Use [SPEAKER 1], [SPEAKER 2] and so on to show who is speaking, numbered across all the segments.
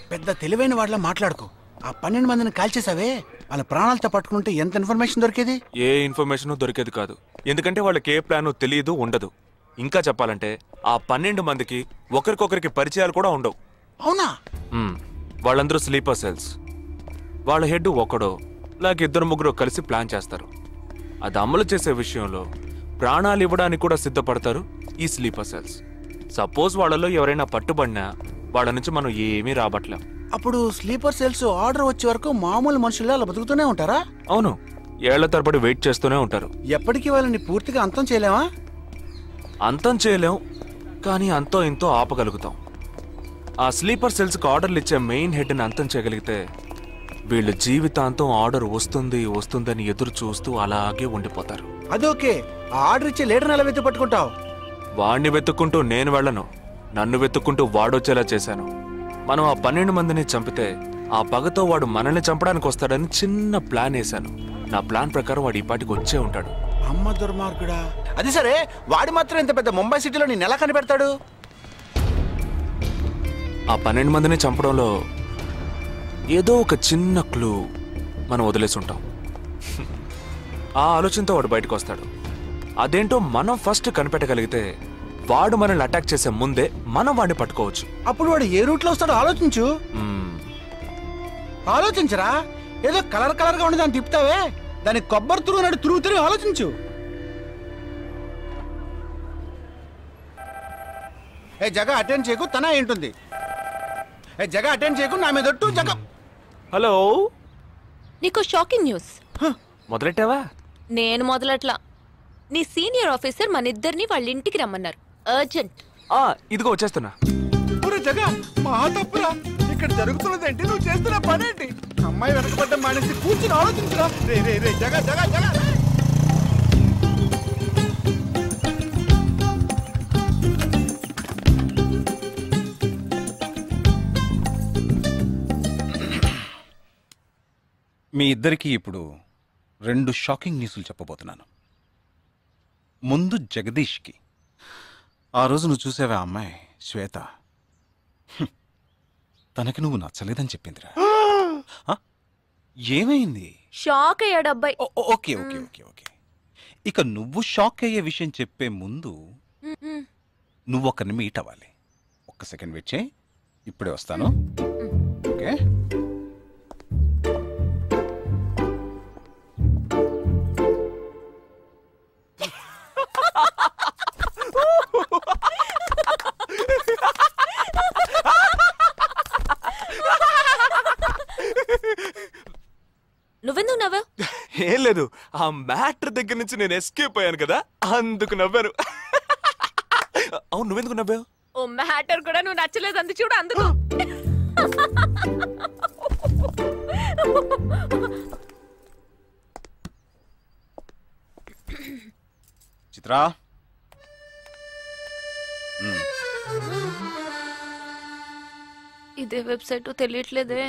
[SPEAKER 1] పెద్ద తెలివైన వాళ్ళ మాట్లాడుకో ఆ పన్నెండు మందిని కాల్చేసావే వాళ్ళ ప్రాణాలతో పట్టుకుంటే ఎంత ఇన్ఫర్మేషన్ దొరికేది
[SPEAKER 2] ఏ ఇన్ఫర్మేషన్ దొరికేది కాదు ఎందుకంటే వాళ్ళకి ఏ ప్లాన్ తెలియదు ఉండదు ఇంకా చెప్పాలంటే ఆ పన్నెండు మందికి ఒకరికొకరికి పరిచయాలు కూడా ఉండవు
[SPEAKER 1] అవునా
[SPEAKER 2] మ్మ్. వాళ్ళందరూ స్లీపర్ సెల్స్ వాళ్ళ హెడ్ ఒకడో లేక ఇద్దరు ముగ్గురు కలిసి ప్లాన్ చేస్తారు అది అమలు చేసే విషయంలో ప్రాణాలు ఇవ్వడానికి కూడా సిద్ధపడతారు ఈ స్లీపర్ సెల్స్ సపోజ్ వాళ్ళలో ఎవరైనా పట్టుబడినా వాళ్ళ నుంచి మనం ఏమీ రాబట్లేం
[SPEAKER 1] అప్పుడు స్లీపర్ సెల్స్ ఆర్డర్ వచ్చే వరకు మామూలు మనుషుల్లో అలా బతుకుతూనే ఉంటారా
[SPEAKER 2] అవును ఏళ్ల తరబడి వెయిట్ చేస్తూనే ఉంటారు
[SPEAKER 1] ఎప్పటికీ వాళ్ళని పూర్తిగా అంతం చేయలేమా
[SPEAKER 2] అంతం చేయలేం కానీ అంతో ఇంతో ఆపగలుగుతాం ఆ స్లీపర్ సెల్స్కి ఆర్డర్లు ఇచ్చే మెయిన్ హెడ్ని అంతం చేయగలిగితే వీళ్ళు జీవితాంతం ఆర్డర్ వస్తుంది వస్తుందని ఎదురు చూస్తూ అలాగే ఉండిపోతారు
[SPEAKER 1] అదోకే ఆ ఆర్డర్ ఇచ్చే లీడర్ని ఎలా వెతి పట్టుకుంటావు
[SPEAKER 2] వాణ్ణి వెతుక్కుంటూ నేను వెళ్ళను నన్ను వెతుక్కుంటూ వాడొచ్చేలా చేశాను మనం ఆ పన్నెండు మందిని చంపితే ఆ పగతో వాడు మనల్ని చంపడానికి వస్తాడని చిన్న ప్లాన్ వేశాను నా ప్లాన్ ప్రకారం వాడు ఈ పాటికి వచ్చే ఉంటాడు
[SPEAKER 1] అమ్మ దుర్మార్గుడా అది సరే వాడు మాత్రం ఇంత పెద్ద ముంబై సిటీలో నేను ఎలా కనిపెడతాడు
[SPEAKER 2] ఆ పన్నెండు మందిని చంపడంలో ఏదో ఒక చిన్న క్లూ మనం వదిలేసి ఉంటాం ఆ ఆలోచనతో వాడు బయటకు వస్తాడు అదేంటో మనం ఫస్ట్ కనిపెట్టగలిగితే వాడు మనల్ని అటాక్ చేసే ముందే మనం వాడిని పట్టుకోవచ్చు
[SPEAKER 1] అప్పుడు వాడు ఏ రూట్ లో వస్తాడో ఆలోచించు
[SPEAKER 2] మ్మ్.
[SPEAKER 1] ఆలోచించరా ఏదో కలర్ కలర్ గా ఉండి దాన్ని తిప్పుతావే దాని కొబ్బరి తురుగు నాడు తురుగు తిరిగి ఆలోచించు ఏ జగ అటెండ్ చేయకు తన ఏంటుంది ఏ జగ అటెండ్ చేయకు నా మీద ఒట్టు జగ
[SPEAKER 2] హలో
[SPEAKER 3] నీకు షాకింగ్ న్యూస్
[SPEAKER 2] మొదలెట్టావా
[SPEAKER 3] నేను మొదలట్లా నీ సీనియర్ ఆఫీసర్ మన ఇద్దరిని వాళ్ళ ఇంటికి రమ్మన్నారు అర్జెంట్
[SPEAKER 2] ఆ, ఇదిగో వచ్చేస్తున్నా
[SPEAKER 1] ఒరే జగ మా తప్పురా ఇక్కడ జరుగుతున్నదేంటి నువ్వు చేస్తున్న పనేంటి అమ్మాయి వెనకబడ్డ మానేసి కూర్చుని ఆలోచించరా రే రే రే జగ జగ జగ రే.
[SPEAKER 4] మీ ఇద్దరికీ ఇప్పుడు రెండు షాకింగ్ న్యూస్లు చెప్పబోతున్నాను ముందు జగదీష్కి ఆ రోజు నువ్వు చూసావా ఆ అమ్మాయి శ్వేత హ్మ్. తనకి నువ్వు నచ్చలేదని చెప్పిందిరా ఆ? ఏమైంది
[SPEAKER 3] షాక్ అయ్యాడు అబ్బాయి
[SPEAKER 4] ఓ- ఓ- ఓకే ఓకే ఓకే ఓకే ఇక నువ్వు షాక్ అయ్యే విషయం చెప్పే ముందు
[SPEAKER 3] మ్మ్.
[SPEAKER 4] నువ్వు ఒకరిని మీట్ అవ్వాలి ఒక్క సెకండ్ వెయిట్ చేయి ఇప్పుడే వస్తాను ఓకే
[SPEAKER 3] నువ్వెందుకు నవ్వావు
[SPEAKER 2] ఏం లేదు ఆ మ్యాటర్ దగ్గర నుంచి నేను ఎస్కేప్ అయ్యాను కదా అందుకు నవ్వాను అవును నువ్వెందుకు నవ్వావు
[SPEAKER 3] ఓ మ్యాటర్ కూడా నువ్వు నచ్చలేదు అంది చూడు అందుకు
[SPEAKER 4] చిత్రా మ్మ్.
[SPEAKER 3] ఇదే వెబ్సైట్ తెలియట్లేదే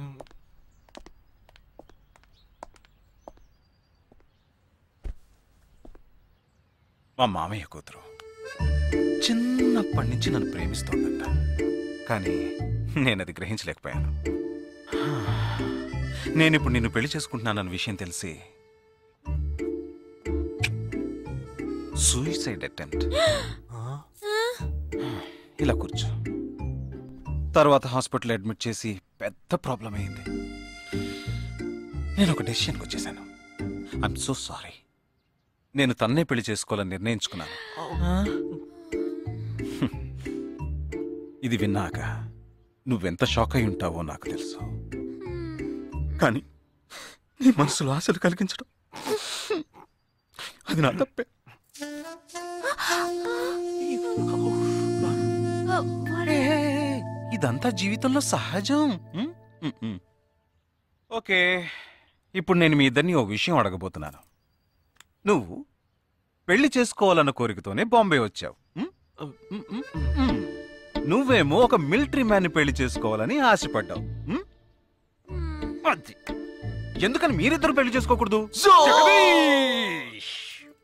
[SPEAKER 4] మా మామయ్య కూతురు చిన్నప్పటి నుంచి నన్ను ప్రేమిస్తోందంట కానీ నేను అది గ్రహించలేకపోయాను నేను ఇప్పుడు నిన్ను పెళ్లి చేసుకుంటున్నానన్న విషయం తెలిసి సూసైడ్ అటెంప్ట్ ఇలా కూర్చో తర్వాత హాస్పిటల్ అడ్మిట్ చేసి పెద్ద ప్రాబ్లం అయింది నేను ఒక డెసిషన్కి వచ్చేసాను ఐఎమ్ సో సారీ నేను తన్నే పెళ్లి చేసుకోవాలని నిర్ణయించుకున్నాను ఇది విన్నాక నువ్వెంత షాక్ అయి ఉంటావో నాకు తెలుసు కానీ నీ మనసులో ఆశలు కలిగించడం అది నా తప్పే ఇదంతా జీవితంలో సహజం ఉమ్, ఉమ్, ఉమ్. ఓకే ఇప్పుడు నేను మీ ఇద్దరిని ఓ విషయం అడగబోతున్నాను నువ్వు పెళ్లి చేసుకోవాలన్న కోరికతోనే బాంబే వచ్చావు ఉమ్? ఉమ్, ఉమ్, ఉమ్. నువ్వేమో ఒక మిలిటరీ మ్యాన్ పెళ్లి చేసుకోవాలని ఆశపడ్డావు ఉమ్? అది ఎందుకని మీరిద్దరు పెళ్లి చేసుకోకూడదు జగదీష్!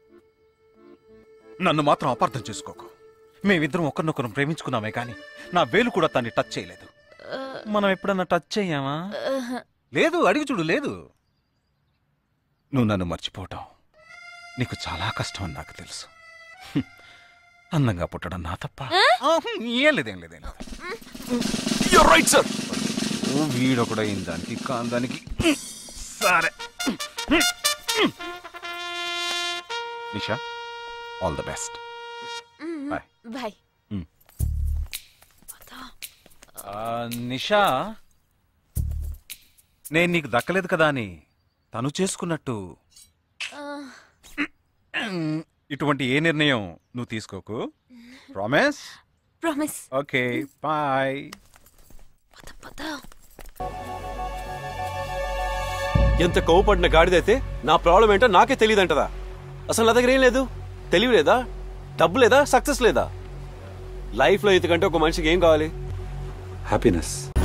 [SPEAKER 4] నన్ను మాత్రం అపార్థం చేసుకోకు మేమిద్దరం ఒకరినొకరు ప్రేమించుకున్నామే కానీ నా వేలు కూడా తన్ని టచ్ చేయలేదు
[SPEAKER 3] ఆ,
[SPEAKER 4] మనం ఎప్పుడన్నా టచ్ అయ్యామా లేదు అడిగి చూడు లేదు నువ్వు నన్ను మర్చిపోవటం నీకు చాలా కష్టం అని నాకు తెలుసు హ్మ్. అందంగా పుట్టడం నా తప్ప ఆ, హ్మ్, ఏం లేదు ఏం లేదు ఏం లేదు
[SPEAKER 2] రైట్ సార్
[SPEAKER 4] ఓ వీడొకడు అయిన దానికి కాని దానికి సరే Nisha all the best bye
[SPEAKER 3] bye
[SPEAKER 4] Nisha నేను నీకు దక్కలేదు కదా అని తను చేసుకున్నట్టు ఇటువంటి ఏ నిర్ణయం నువ్వు తీసుకోకు ప్రామిస్
[SPEAKER 3] ప్రామిస్
[SPEAKER 4] ఓకే బాయ్
[SPEAKER 3] పద పద
[SPEAKER 5] ఎంత కోవపడిన గాడిదైతే నా ప్రాబ్లం ఏంటో నాకే తెలియదంటదా అసలు నా దగ్గర ఏం లేదు తెలివి లేదా డబ్బు లేదా సక్సెస్ లేదా లైఫ్లో ఇంతకంటే ఒక మనిషికి ఏం కావాలి హ్యాపీనెస్